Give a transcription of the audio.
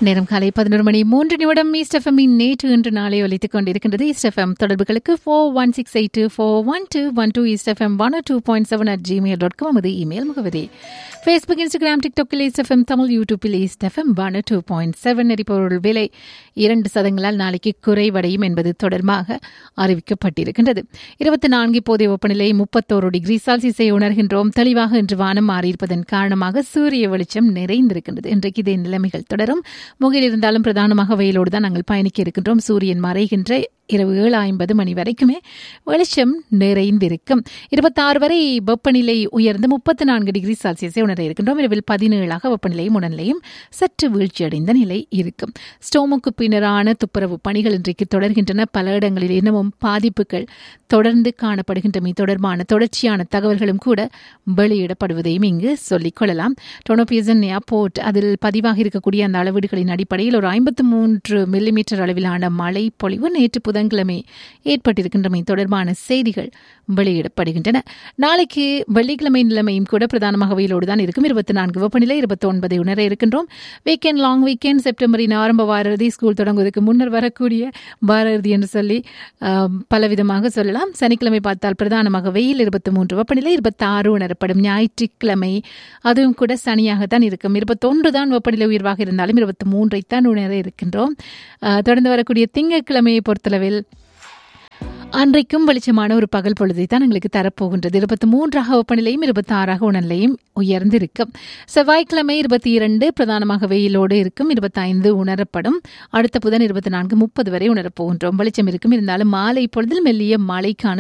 நேரம் காலை பதினோரு மணி மூன்று நிமிடம் ஈஸ்ட் எஃப்எம்மின் நேற்று இன்று நாளை ஒலித்துக் கொண்டிருக்கின்றது ஈஸ்ட் எஃப்எம் தொடர்புகளுக்கு four one six eight four one two one two east FM one two point seven at gmail dot com அது இமெயில் முகவரி ஃபேஸ்புக் இன்ஸ்டாகிராம் டிக்டாக்கில் ஈஸ்ட் எஃப்எம் தமிழ் யூடியூப்பில் east FM one two point seven எரிபொருள் விலை இரண்டு சதங்களால் நாளைக்கு குறைவடையும் என்பது தொடர்பாக அறிவிக்கப்பட்டிருக்கின்றது இருபத்தி நான்கு இப்போதைய வெப்பநிலை முப்பத்தோரு டிகிரி செல்சியஸை உணர்கின்றோம் தெளிவாக இன்று வானம் மாறியிருப்பதன் காரணமாக சூரிய வெளிச்சம் நிறைந்திருக்கின்றது இன்றைக்கு இதே நிலைமைகள் தொடரும் முகில் இருந்தாலும் பிரதானமாக வெயிலோடு தான் நாங்கள் பயணிக்க இருக்கின்றோம் சூரியன் மறைகின்ற இரவு ஏழு ஐம்பது மணி வரைக்குமே வெளிச்சம் நிறைந்திருக்கும் இருபத்தாறு வரை வெப்பநிலை உயர்ந்து முப்பத்தி நான்கு டிகிரி செல்சியஸை உணர இருக்கின்றோம் இரவில் பதினேழாக வெப்பநிலையும் உடல்நிலையும் சற்று வீழ்ச்சியடைந்த நிலை இருக்கும் ஸ்டோமுக்கு பின்னரான துப்புரவு பணிகள் இன்றைக்கு தொடர்கின்றன பல இடங்களில் இன்னமும் பாதிப்புகள் தொடர்ந்து காணப்படுகின்றமை தொடர்பான தொடர்ச்சியான தகவல்களும் கூட வெளியிடப்படுவதையும் இங்கு சொல்லிக் கொள்ளலாம் டொனோபியசன் ஏர்போர்ட் அதில் பதிவாக இருக்கக்கூடிய அந்த அளவீடுகளின் அடிப்படையில் ஒரு ஐம்பத்து மூன்று மில்லிமீட்டர் அளவிலான மழை பொழிவு நேற்று புதன்கிழமை ஏற்பட்டிருக்கின்றமை தொடர்பான செய்திகள் வெளியிடப்படுகின்றன நாளைக்கு வெள்ளிக்கிழமை நிலைமையும் கூட பிரதானமாக வெயிலோடு தான் இருக்கும் இருபத்தி நான்கு வெப்பநிலை இருபத்தி ஒன்பதை உணர இருக்கின்றோம் வீக்கெண்ட் லாங் வீக்கெண்ட் செப்டம்பரின் ஆரம்ப வார இறுதி ஸ்கூல் தொடங்குவதற்கு முன்னர் வரக்கூடிய வார இறுதி என்று சொல்லி பலவிதமாக சொல்லலாம் சனிக்கிழமை பார்த்தால் பிரதானமாக வெயில் இருபத்தி மூன்று வெப்பநிலை இருபத்தி ஆறு உணரப்படும் ஞாயிற்றுக்கிழமை அதுவும் கூட சனியாகத்தான் இருக்கும் இருபத்தொன்று தான் வெப்பநிலை உயர்வாக இருந்தாலும் இருபத்தி மூன்றைத்தான் உணர இருக்கின்றோம் தொடர்ந்து வரக்கூடிய திங்கட்கிழமையை பொறுத்தளவில் அன்றைக்கும் வெளிச்சமான ஒரு பகல் பொழுதை தான் எங்களுக்கு தரப்போகின்றது இருபத்தி மூன்றாக வெப்பநிலையும் இருபத்தி ஆறாக உணர்நிலையும் உயர்ந்திருக்கும் செவ்வாய்க்கிழமை இருபத்தி இரண்டு பிரதானமாக வெயிலோடு இருக்கும் இருபத்தைந்து உணரப்படும் அடுத்த புதன் இருபத்தி நான்கு முப்பது வரை உணரப்போகின்றோம் வெளிச்சம் இருக்கும் இருந்தாலும் மாலை பொழுதில் மெல்லிய மழைக்கான